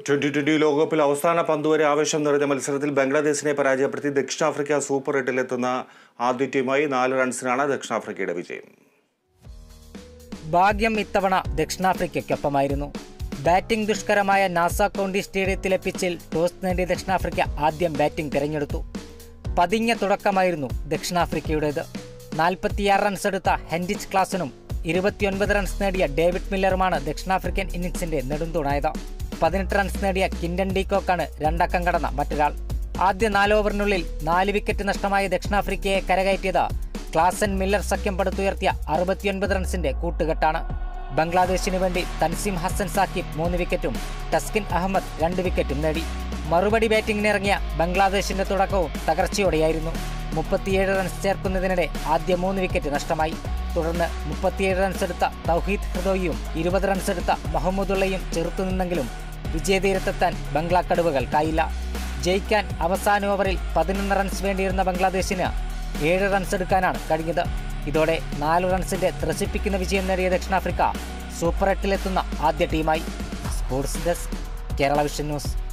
twenty twenty ലോകകപ്പിൽ അവസാന പന്തുവരെ ആവേശം നിറഞ്ഞ മത്സരത്തിൽ ബംഗ്ലാദേശിനെ പരാജയപ്പെടുത്തി ദക്ഷിണാഫ്രിക്ക സൂപ്പർ എട്ടിലെത്തുന്ന ആദ്യ ടീമായി നാല് റൺസിനാണ് ദക്ഷിണാഫ്രിക്കയുടെ വിജയം ഭാഗ്യം ഇത്തവണ ദക്ഷിണാഫ്രിക്കയ്ക്കൊപ്പമായിരുന്നു ബാറ്റിംഗ് ദുഷ്കരമായ നാസ കൗണ്ടി സ്റ്റേഡിയത്തിലെ പിച്ചിൽ ടോസ് നേടിയ ദക്ഷിണാഫ്രിക്ക ആദ്യം ബാറ്റിംഗ് തിരഞ്ഞെടുത്തു പതിഞ്ഞ തുടക്കമായിരുന്നു ദക്ഷിണാഫ്രിക്കയുടേത് നാൽപ്പത്തിയാറ് റൺസ് എടുത്ത ഹെൻഡിച്ച് ക്ലാസനും ഇരുപത്തിയൊൻപത് റൺസ് നേടിയ ഡേവിഡ് മില്ലറുമാണ് ദക്ഷിണാഫ്രിക്കൻ ഇന്നിംഗ്സിന്റെ നെടുന്തൂണായത് പതിനെട്ട് റൺസ് നേടിയ കിൻഡൻ ഡീകോക്കാണ് രണ്ടക്കം കടന്ന മറ്റൊരാൾ ആദ്യ നാല് ഓവറിനുള്ളിൽ നാല് വിക്കറ്റ് നഷ്ടമായ ദക്ഷിണാഫ്രിക്കയെ കരകയറ്റിയത് ക്ലാസൻ മില്ലർ സഖ്യം പടുത്തുയർത്തിയ അറുപത്തിയൊൻപത് റൺസിന്റെ കൂട്ടുകെട്ടാണ് ബംഗ്ലാദേശിന് വേണ്ടി തൻസീം ഹസൻ സാക്കിബ് മൂന്ന് വിക്കറ്റും ടസ്കിൻ അഹമ്മദ് രണ്ട് വിക്കറ്റും നേടി മറുപടി ബാറ്റിംഗിനിറങ്ങിയ ബംഗ്ലാദേശിന്റെ തുടക്കവും തകർച്ചയോടെയായിരുന്നു മുപ്പത്തിയേഴ് റൺസ് ചേർക്കുന്നതിനിടെ ആദ്യ മൂന്ന് വിക്കറ്റ് നഷ്ടമായി തുടർന്ന് മുപ്പത്തിയേഴ് റൺസ് എടുത്ത തൗഹീദ് ഹൃദോയും ഇരുപത് റൺസ് എടുത്ത മഹമ്മൂദുള്ളയും ചെറുത്തുനിന്നെങ്കിലും വിജയതീരത്തെത്താൻ ബംഗ്ലാ കടുവകൾക്കായില്ല ജയിക്കാൻ അവസാന ഓവറിൽ പതിനൊന്ന് റൺസ് വേണ്ടിയിരുന്ന ബംഗ്ലാദേശിന് ഏഴ് റൺസ് എടുക്കാനാണ് കഴിഞ്ഞത് ഇതോടെ നാല് റൺസിന്റെ ത്രസിപ്പിക്കുന്ന വിജയം നേടിയ ദക്ഷിണാഫ്രിക്ക സൂപ്പർ എട്ടിലെത്തുന്ന ആദ്യ ടീമായി sports desk Kerala vision news